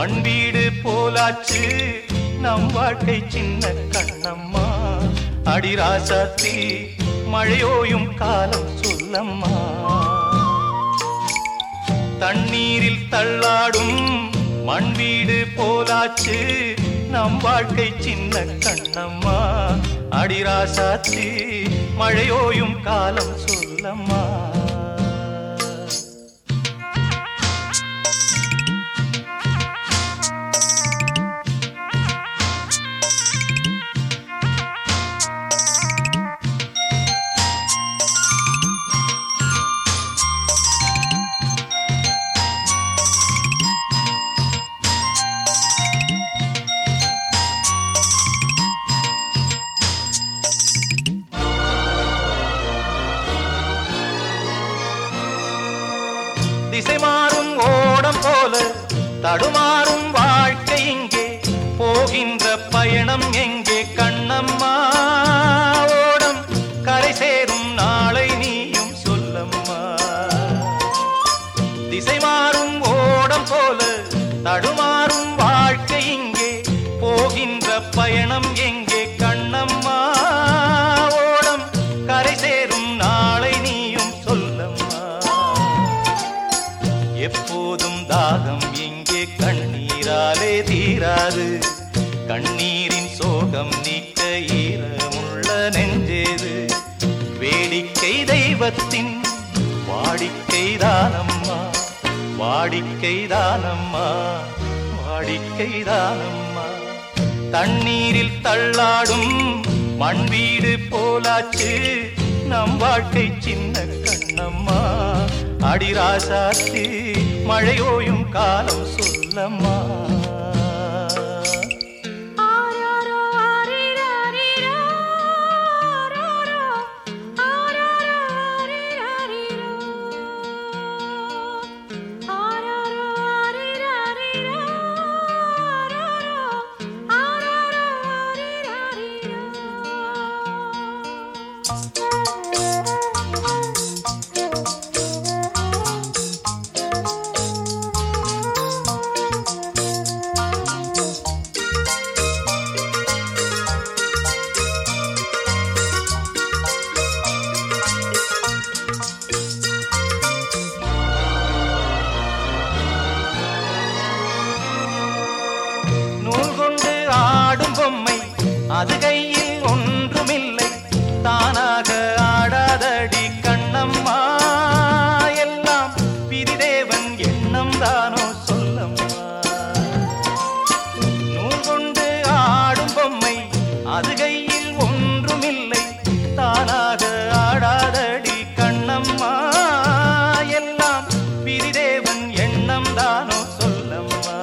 மண் வீடு போலாச்சு நம் வாழ்க்கை சின்ன கண்ணம்மா அடிராசாத்தி மழையோயும் காலம் சொல்லம்மா தண்ணீரில் தள்ளாடும் மண் வீடு போலாச்சு நம் வாழ்க்கை சின்ன கண்ணம்மா அடிராசாத்தி மழையோயும் காலம் சொல்லம்மா திசை மாறும் ஓடம் போல தடுமாறும் வாழ்க்கை இங்கே போகின்ற பயணம் எங்கே கண்ணம்மா ஓடம் கரை சேரும் நாளை நீயும் சொல்லம்மா திசை மாறும் ஓடம் போல தடுமாறும் வாழ்க்கை இங்கே போகின்ற பயணம் எங்கே கண்ணம்மா ஓடம் கரை சேரும் நாளை நீயும் சொல்லம்மா எப்போதும் தாகம் இங்கே கண்ணீராலே தீராது கண்ணீரின் சோகம் நீக்க ஈரமுள்ள நெஞ்சேது வேடிக்கை தெய்வத்தின் வாடிக்கை தானம்மா வாடிக்கை தானம்மா வாடிக்கை தானம்மா தண்ணீரில் தள்ளாடும் மண் வீடு போலாச்சு நம் வாழ்க்கை சின்ன கண்ணம்மா அடிராசாத்தி மழையோயும் காலம் சொல்லம்மா ஆராரோ ஆரிராரிரோ ஆராரோ ஆராரோ ஆரிராரிரோ ஆராரோ ஆரிராரிரோ ஆராரோ ஆராரோ ஆரிராரிரோ நூல் கொண்டு ஆடும் பொம்மை அது கையில் ஒன்றுமில்லை தானாக ஆடாதடி கண்ணம்மா எல்லாம் விதிதேவன் எண்ணம் தானோ சொல்லம்மா நூல் கொண்டு ஆடும் பொம்மை அது கையில் ஒன்றுமில்லை தானாக ஆடாதடி கண்ணம்மா எல்லாம் விதிதேவன் எண்ணம் தானோ சொல்லம்மா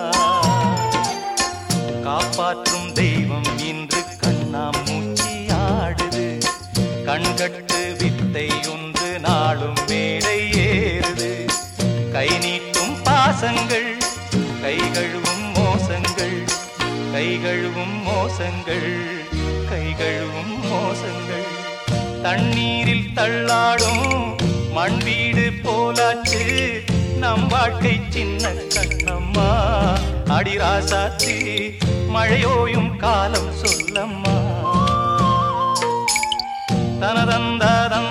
காப்பாற்றும் தெய்வம் இன்று கண்ணாம் மூச்சி ஆடுது கண்கட்டு வித்தை ஒன்று நாளும் மேடை ஏறுது கை நீட்டும் பாசங்கள் கை கழுவும் மோசங்கள் கை கழுவும் மோசங்கள் கை கழுவும் மோசங்கள் தண்ணீரில் தள்ளாடும் மண் வீடு போலாச்சு நம் வாழ்க்கை சின்ன கண்ணம்மா அடிராசாத்தி மழையோயும் காலம் சொல்லம்மா தனதந்த